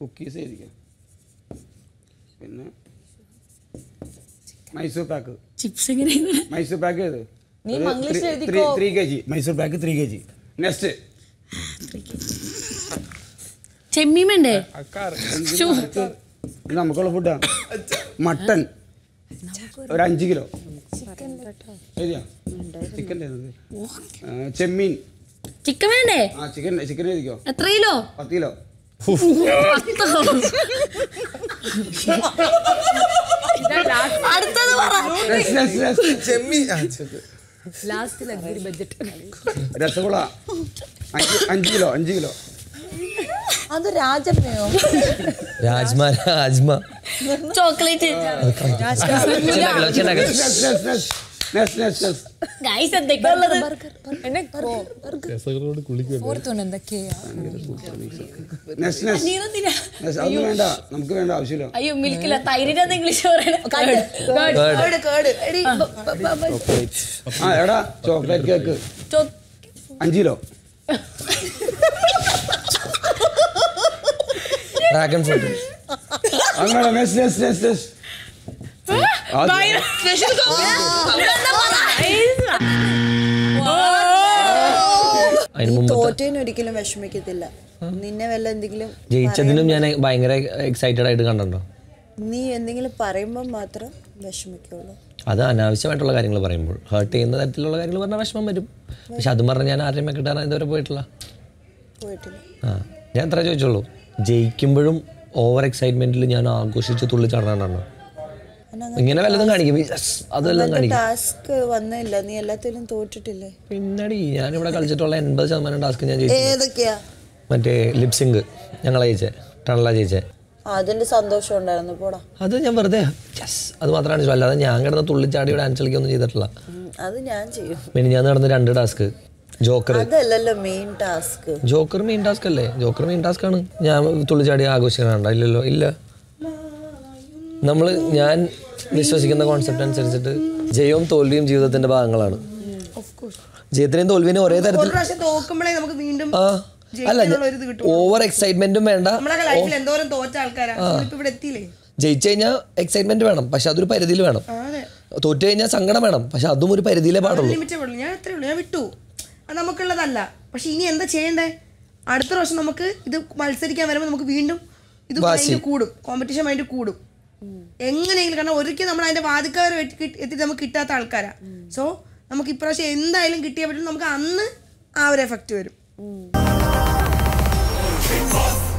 Cookies എഴുതിക്കാം പിന്നെ Mysore pack chips എങ്ങനെയാണ് Mysore pack ഏത് നീ മംഗ്ലീഷിൽ എഴുതിക്കോ. Three K G Mysore pak three K G next ചെമ്മീൻ വേണ്ടേ ശ്ശോ. ഇത് നമുക്കുള്ള ഫുഡാ മട്ടൺ ഒരു അഞ്ച് കിലോ ശരിയാ ചിക്കൻ ചെമ്മീൻ ചിക്കൻ വേണ്ടേ ആ ചിക്കൻ ചിക്കൻ എഴുതിക്കോ എത്ര കിലോ പത്ത് കിലോ അടുത്തത് പറ Next, next, next. ചെമ്മീൻ ആ, ചെമ്മീൻ. ലാസ്റ്റ് ലഗ്സറി ബഡ്ജറ്റ് രസഗുള അഞ്ച് അഞ്ച് കിലോ അഞ്ച് കിലോ അത് രാജമ്മയോ രാജ്മ രാജ്മ ചോക്ലേറ്റ് ഒച്ചയുണ്ടാക്കല്ലേ, ഒച്ചയുണ്ടാക്കല്ലേ. Next next next next next next guys എന്തൊക്കെയാ ഉള്ളത് എന്നെ ഓർത്തോണ്ട് എന്തൊക്കെയാ നെക്സ്റ്റ് നെക്സ്റ്റ് നീളത്തിനാ അതൊന്നും വേണ്ട നമുക്ക് വേണ്ട ആവശ്യമില്ല അയ്യോ മിൽക്കില്ല തൈരിന്റെ ഇംഗ്ലീഷ് പറയണേ കേട് കേട് എടി ബ- ബ- ബ- ബ- ആ എടാ ചോക്ലേറ്റ് കേക്ക് ചോ- അഞ്ച് കിലോ ഡ്രാഗൺ ഫ്രൂട്ട് അത് വേണം നെക്സ്റ്റ് നെക്സ്റ്റ് നെക്സ്റ്റ് നെക്സ്റ്റ് അതിന് മുമ്പ് തോറ്റേന് ഒരിക്കലും വിഷമിക്കത്തില്ല നിന്നെ വല്ല എന്തെങ്കിലും ജയിച്ചതിനും ഞാൻ ഭയങ്കര എക്സൈറ്റഡ് ആയിട്ട് കണ്ടോ നീ എന്തെങ്കിലും പറയുമ്പോൾ മാത്രം വിഷമിക്കുള്ളൂ അത് അനാവശ്യമായിട്ടുള്ള കാര്യങ്ങൾ പറയുമ്പോൾ ഹേർട്ട് ചെയ്യുന്ന തരത്തിലുള്ള കാര്യങ്ങൾ പറഞ്ഞാൽ വിഷമം വരും പക്ഷെ അതും പറഞ്ഞ് ഞാൻ ആരെയും കിട്ടാൻ ഇതുവരെ പോയിട്ടില്ല പോയിട്ടില്ല ആ ഞാൻ എത്ര ചോദിച്ചോളൂ ജയിക്കുമ്പോഴും ഓവർ എക്സൈറ്റ്മെന്റിൽ ഞാൻ ആഘോഷിച്ച് തുള്ളി ചാടാനാണോ ഇങ്ങനെ വല്ലതും കാണിക്കും Yes, അതെല്ലാം കാണിക്കും ടാസ്ക് വന്നില്ല നീ എല്ലാത്തിലും തോറ്റിട്ടില്ലേ പിന്നടി ഞാനിവിടെ കളിച്ചിട്ടുള്ള എൺപത് ശതമാനം ടാസ്ക് ഞാൻ ജയിച്ചു ഏതൊക്കെയാ മറ്റേ ലിപ്സിങ്ക് ഞങ്ങളെ ജയിച്ചേ ടണല ജയിച്ചേ ആ, അതിന്റെ സന്തോഷം ഉണ്ടായിരുന്നു പോടാ അത് ഞാൻ വെറുതെ യെസ് അത് മാത്രമാണ് ചോദിച്ചത് അല്ലാതെ ഞാൻ കിടന്ന് തുള്ളിച്ചാടി ഡാൻസ് കളിക്കൊന്നും ചെയ്തിട്ടില്ല ഉം, അത് ഞാൻ ചെയ്യും പിന്നെ ഞാൻ നടന്ന രണ്ട് ടാസ്ക് ജോക്കർ അതല്ലല്ലോ main task joker main task അല്ലേ ജോക്കർ മെയിൻ ടാസ്ക് ആണ് ഞാൻ തുള്ളിച്ചാടി ആഘോഷിക്കണണ്ട ഇല്ലല്ലോ ഇല്ല നമ്മൾ ഞാൻ വിശ്വസിക്കുന്ന കോൺസെപ്റ്റ് അനുസരിച്ചിട്ട് ജയവും തോൽവിയും ജീവിതത്തിന്റെ ഭാഗങ്ങളാണ് ജയത്തിനെയും തോൽവിനെയും ഒരേ തരത്തിൽ ഒരു പ്രാവശ്യം തോക്കുമ്പോഴേ നമുക്ക് വീണ്ടും ആ അല്ല ജയിക്കാനുള്ള ഒരു ഇത് കിട്ടും ഓവർ എക്സൈറ്റ്മെന്റും വേണ്ട നമ്മളൊക്കെ ലൈഫിൽ എന്തോരം തോറ്റ ആൾക്കാരാ ഇപ്പൊ ഇവിടെ എത്തിയില്ലേ ജയിച്ചു കഴിഞ്ഞാൽ എക്സൈറ്റ്മെന്റ് വേണം പക്ഷെ അതൊരു പരിധിയിൽ വേണം ആ, അതെ തോറ്റു കഴിഞ്ഞാൽ സങ്കടം വേണം പക്ഷെ അതും ഒരു പരിധിയിലേ പാടുള്ളൂ ലിമിറ്റേ ഉള്ളൂ ഞാൻ അത്രേ ഉള്ളൂ ഞാൻ വിട്ടു അത് നമുക്കുള്ളതല്ല പക്ഷെ ഇനി എന്താ ചെയ്യണ്ടേ അടുത്ത പ്രാവശ്യം നമുക്ക് ഇത് മത്സരിക്കാൻ വരുമ്പോൾ നമുക്ക് വീണ്ടും ഇത് വാശി. മൈൻഡ് കൂടും കോമ്പറ്റീഷൻ മൈൻഡ് കൂടും എങ്ങനെയെങ്കിലും കാരണം ഒരിക്കലും നമ്മൾ അതിന്റെ വാതിക്കാർ എത്തിയിട്ട് നമുക്ക് കിട്ടാത്ത ആൾക്കാരാ സോ നമുക്ക് ഇപ്രാവശ്യം എന്തായാലും കിട്ടിയ പറ്റും നമുക്ക് അന്ന് ആ ഒരു എഫക്റ്റ് വരും